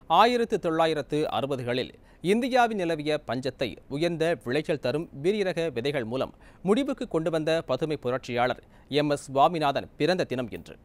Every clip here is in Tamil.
ஆயிரத்து தொள்ளாயிரத்து அறுபதுகளில் இந்தியாவில் நிலவிய பஞ்சத்தை உயர்ந்த விளைச்சல் தரும் வீரியரக விதைகள் மூலம் முடிவுக்கு கொண்டு வந்த பதுமை புரட்சியாளர் எம் எஸ் சுவாமிநாதன் பிறந்த தினம் இன்று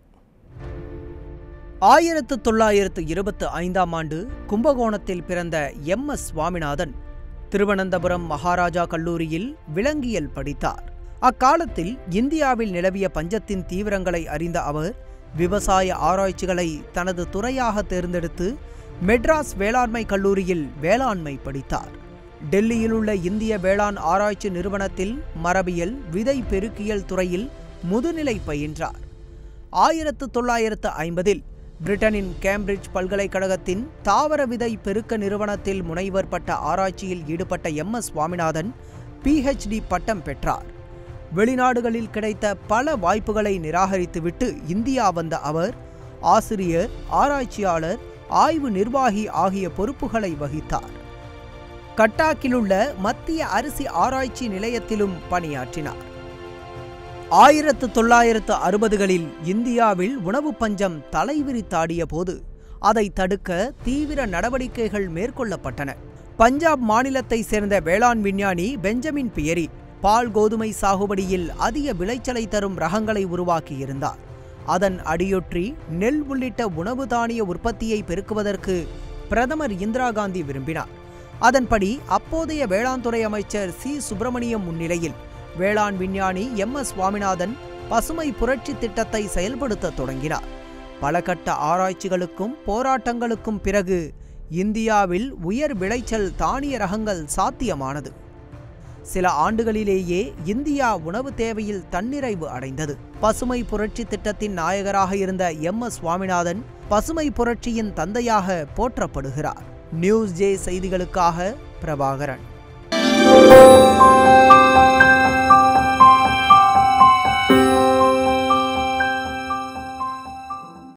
ஆயிரத்து தொள்ளாயிரத்து இருபத்து ஐந்தாம் ஆண்டு கும்பகோணத்தில் பிறந்த எம் எஸ் சுவாமிநாதன் திருவனந்தபுரம் மகாராஜா கல்லூரியில் விலங்கியல் படித்தார் அக்காலத்தில் இந்தியாவில் நிலவிய பஞ்சத்தின் தீவிரங்களை அறிந்த அவர் விவசாய ஆராய்ச்சிகளை தனது துறையாக தேர்ந்தெடுத்து மெட்ராஸ் வேளாண்மை கல்லூரியில் வேளாண்மை படித்தார் டெல்லியில் உள்ள இந்திய வேளாண் ஆராய்ச்சி நிறுவனத்தில் மரபியல் விதை பெருக்கியல் துறையில் முதுநிலை பயின்றார் ஆயிரத்து தொள்ளாயிரத்து ஐம்பதில் பிரிட்டனின் கேம்பிரிட்ஜ் பல்கலைக்கழகத்தின் தாவர விதை பெருக்க நிறுவனத்தில் முனைவர் பட்ட ஆராய்ச்சியில் ஈடுபட்ட எம் எஸ் சுவாமிநாதன் பிஹெச்டி பட்டம் பெற்றார் வெளிநாடுகளில் கிடைத்த பல வாய்ப்புகளை நிராகரித்துவிட்டு இந்தியா வந்த அவர் ஆசிரியர் ஆராய்ச்சியாளர் ஆய்வு நிர்வாகி ஆகிய பொறுப்புகளை வகித்தார் கட்டாக்கிலுள்ள மத்திய அரிசி ஆராய்ச்சி நிலையத்திலும் பணியாற்றினார் ஆயிரத்து தொள்ளாயிரத்து அறுபதுகளில் இந்தியாவில் உணவு பஞ்சம் தலைவிரித்தாடிய போது அதை தடுக்க தீவிர நடவடிக்கைகள் மேற்கொள்ளப்பட்டன பஞ்சாப் மாநிலத்தை சேர்ந்த வேளாண் விஞ்ஞானி பெஞ்சமின் பியரி பால் கோதுமை சாகுபடியில் அதிக விளைச்சலை தரும் ரகங்களை உருவாக்கியிருந்தார் அதன் அடியொற்றி நெல் உள்ளிட்ட உணவு தானிய உற்பத்தியை பெருக்குவதற்கு பிரதமர் இந்திரா காந்தி விரும்பினார் அதன்படி அப்போதைய வேளாண் துறை அமைச்சர் சி சுப்பிரமணியம் முன்னிலையில் வேளாண் விஞ்ஞானி எம் எஸ் சுவாமிநாதன் பசுமை புரட்சி திட்டத்தை செயல்படுத்த தொடங்கினார் பல கட்ட ஆராய்ச்சிகளுக்கும் போராட்டங்களுக்கும் பிறகு இந்தியாவில் உயர் விளைச்சல் தானிய ரகங்கள் சாத்தியமானது சில ஆண்டுகளிலேயே இந்தியா உணவு தேவையில் தன்னிறைவு அடைந்தது பசுமை புரட்சி திட்டத்தின் நாயகராக இருந்த எம் எஸ் சுவாமிநாதன் பசுமை புரட்சியின் தந்தையாக போற்றப்படுகிறார் நியூஸ் ஜே செய்திகளுக்காக பிரபாகரன்